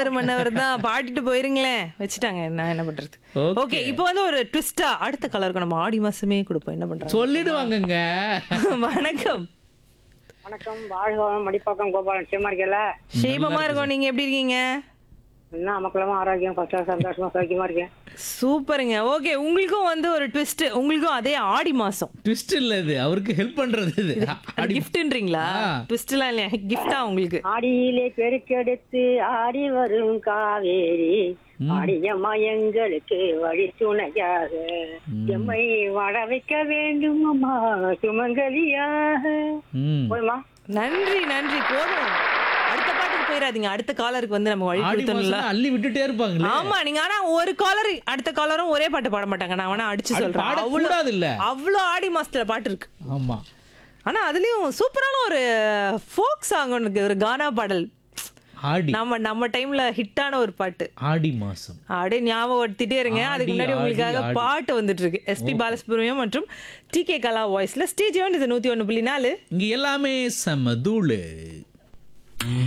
ஒரு மன்னவர் தான் பாடிட்டு போயிருங்களேன் வச்சுட்டாங்க நான் என்ன பண்றது Okay. ஓகே இப்போ வந்து ஒரு ட்விஸ்டா அடுத்த கலருக்கு நம்ம ஆடி மாசமே கொடுப்போம் என்ன பண்றாங்க சொல்லிடுவாங்கங்க வணக்கம் வணக்கம் வாழ்க மடிப்பாக்கம் கோபாலன் சேமா இருக்கல சேமமா இருக்கோம் நீங்க எப்படி இருக்கீங்க என்ன மக்களமா ஆரோக்கியம் ஃபர்ஸ்டா சந்தோஷமா சௌக்கியமா இருக்கேன் சூப்பருங்க ஓகே உங்களுக்கும் வந்து ஒரு ட்விஸ்ட் உங்களுக்கும் அதே ஆடி மாசம் ட்விஸ்ட் இல்ல இது அவருக்கு ஹெல்ப் பண்றது இது அடி- கிஃப்ட்ன்றீங்களா ஆ. ட்விஸ்ட்லாம் இல்லையா கிஃப்டா உங்களுக்கு ஆடியிலே பெருக்கெடுத்து ஆடி வரும் காவேரி ஆடியம்மா எங்களுக்கு வழி துணையாக எம்மை வாழ வைக்க வேண்டும் அம்மா சுமங்கலியாக ம். போதுமா நன்றி நன்றி போதும் அடுத்த பாட்டுக்கு போயிடாதீங்க அடுத்த காலருக்கு வந்து நம்ம வழி ஆடி கொடுத்தோம்ல மாசம் அள்ளி விட்டுட்டே இருப்பாங்களே ஆமா நீங்க ஆனா ஒரு காலர் அடுத்த காலரும் ஒரே பாட்டு பாட மாட்டாங்க நான் வேணா அடிச்சு அது சொல்றேன் அவ்வளவு பாடக்கூடாது இல்ல அவ்வளோ ஆடி மாசத்துல பாட்டு இருக்கு ஆமா ஆனா அதுலயும் சூப்பரான ஒரு ஃபோக் சாங் ஒன்று ஒரு கானா பாடல் ஆடி நம்ம நம்ம டைம்ல ஹிட்டான ஒரு பாட்டு ஆடி மாசம் அப்படியே ஞாபகப்படுத்திட்டே இருங்க அதுக்கு ஆடி, முன்னாடி ஆடி, உங்களுக்காக ஆடி. பாட்டு வந்துட்டு இருக்கு எஸ்பி பாலசுப்ரமணியம் மற்றும் டி கே கலா வாய்ஸ்ல ஸ்டேஜ் வந்து இது நூத்தி ஒண்ணு புள்ளி நாலு இங்க எல்லாமே செம்ம தூளு